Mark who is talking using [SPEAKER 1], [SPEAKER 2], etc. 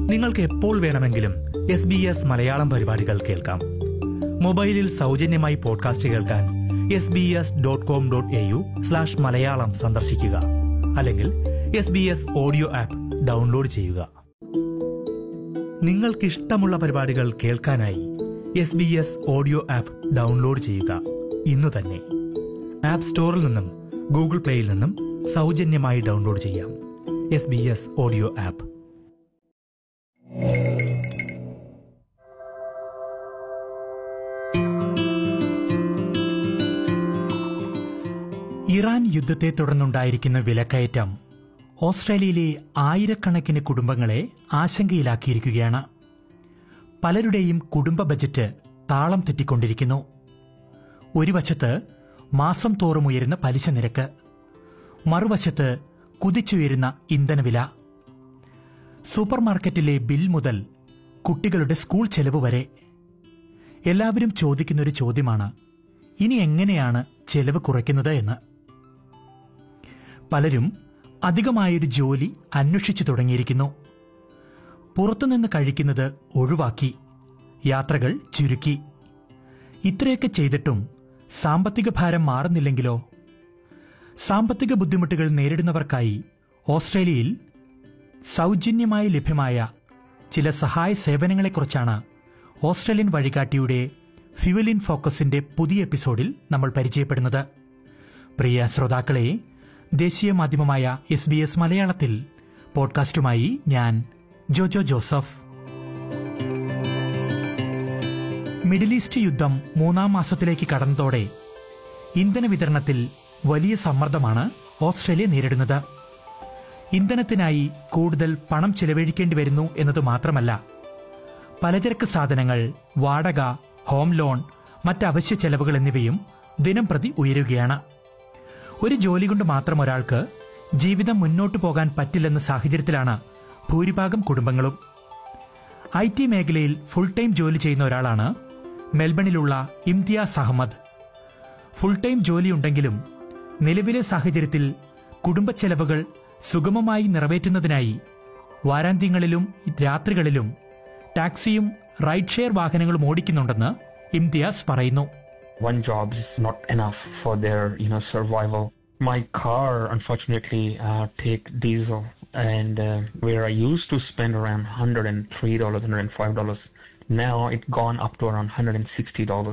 [SPEAKER 1] നിങ്ങൾക്ക് എപ്പോൾ വേണമെങ്കിലും എസ് ബി എസ് മലയാളം പരിപാടികൾ കേൾക്കാം മൊബൈലിൽ സൗജന്യമായി പോഡ്കാസ്റ്റ് കേൾക്കാൻ S B S dot com dot A U slash Malayalam സന്ദർശിക്കുക അല്ലെങ്കിൽ S B S audio app download ചെയ്യുക നിങ്ങൾക്കിഷ്ടമുള്ള പരിപാടികൾ കേൾക്കാനായി S B S audio app download ചെയ്യുക ഇന്നു തന്നെ ആപ്പ് സ്റ്റോറിൽ നിന്നും ഗൂഗിൾ പ്ലേയിൽ നിന്നും സൗജന്യമായി ഡൗൺലോഡ് ചെയ്യാം S B S audio app Iran യുദ്ധത്തെ തുടർന്നുണ്ടായിരിക്കുന്ന വിലക്കയറ്റം ഓസ്ട്രേലിയയിലെ ആയിരക്കണക്കിന് കുടുംബങ്ങളെ ആശങ്കയിലാക്കിയിരിക്കുകയാണ് പലരുടെയും കുടുംബ ബജറ്റ് താളം തെറ്റിക്കൊണ്ടിരിക്കുന്നു ഒരു വശത്ത് മാസം തോറും ഉയരുന്ന പലിശ നിരക്ക് മറുവശത്ത് കുതിച്ചുയരുന്ന ഇന്ധനവില സൂപ്പർമാർക്കറ്റിലെ ബിൽ മുതൽ കുട്ടികളുടെ സ്കൂൾ ചെലവ് വരെ എല്ലാവരും ചോദിക്കുന്നൊരു ചോദ്യമാണ് ഇനി എങ്ങനെയാണ് ചെലവ് കുറയ്ക്കുന്നത് എന്ന് പലരും അധികമായൊരു ജോലി അന്വേഷിച്ചു തുടങ്ങിയിരിക്കുന്നു പുറത്തുനിന്ന് കഴിക്കുന്നത് ഒഴിവാക്കി യാത്രകൾ ചുരുക്കി ഇത്രയൊക്കെ ചെയ്തിട്ടും സാമ്പത്തിക ഭാരം മാറുന്നില്ലെങ്കിലോ സാമ്പത്തിക ബുദ്ധിമുട്ടുകൾ നേരിടുന്നവർക്കായി ഓസ്ട്രേലിയയിൽ സൗജന്യമായി ലഭ്യമായ ചില സഹായ സേവനങ്ങളെക്കുറിച്ചാണ് ഓസ്ട്രേലിയൻ വഴികാട്ടിയുടെ ഫ്യുവൽ ഇൻ ഫോക്കസിന്റെ പുതിയ എപ്പിസോഡിൽ നമ്മൾ പരിചയപ്പെടുന്നത് പ്രിയ ശ്രോതാക്കളെ ദേശീയ മാധ്യമമായ എസ് ബി എസ് മലയാളത്തിൽ പോഡ്കാസ്റ്റുമായി ഞാൻ ജോജോ ജോസഫ് മിഡിൽ ഈസ്റ്റ് യുദ്ധം മൂന്നാം മാസത്തിലേക്ക് കടന്നതോടെ ഇന്ധന വിതരണത്തിൽ വലിയ സമ്മർദ്ദമാണ് ഓസ്ട്രേലിയ നേരിടുന്നത് ഇന്ധനത്തിനായി കൂടുതൽ പണം ചെലവഴിക്കേണ്ടി വരുന്നു എന്നത് മാത്രമല്ല പലചരക്ക് സാധനങ്ങൾ വാടക ഹോം ലോൺ മറ്റ് അവശ്യ ചെലവുകൾ എന്നിവയും ദിനം പ്രതി ഉയരുകയാണ് ഒരു ജോലി കൊണ്ട് മാത്രം ഒരാൾക്ക് ജീവിതം മുന്നോട്ടു പോകാൻ പറ്റില്ലെന്ന സാഹചര്യത്തിലാണ് ഭൂരിഭാഗം കുടുംബങ്ങളും ഐ ടി മേഖലയിൽ ഫുൾ ടൈം ജോലി ചെയ്യുന്ന ഒരാളാണ് മെൽബണിലുള്ള ഇംതിയാസ് അഹമ്മദ് ഫുൾ ടൈം ജോലിയുണ്ടെങ്കിലും നിലവിലെ സാഹചര്യത്തിൽ കുടുംബ ചെലവുകൾ സുഗമമായി നിറവേറ്റുന്നതിനായി വാരാന്ത്യങ്ങളിലും രാത്രികളിലും ടാക്സിയും റൈഡ് ഷെയർ വാഹനങ്ങളും ഓടിക്കുന്നുണ്ടെന്ന് ഇംതിയാസ് പറയുന്നു
[SPEAKER 2] one job is not enough for their you know survival my car unfortunately uh, take diesel and uh, where i used to spend around $103 $105 now it gone up to around $160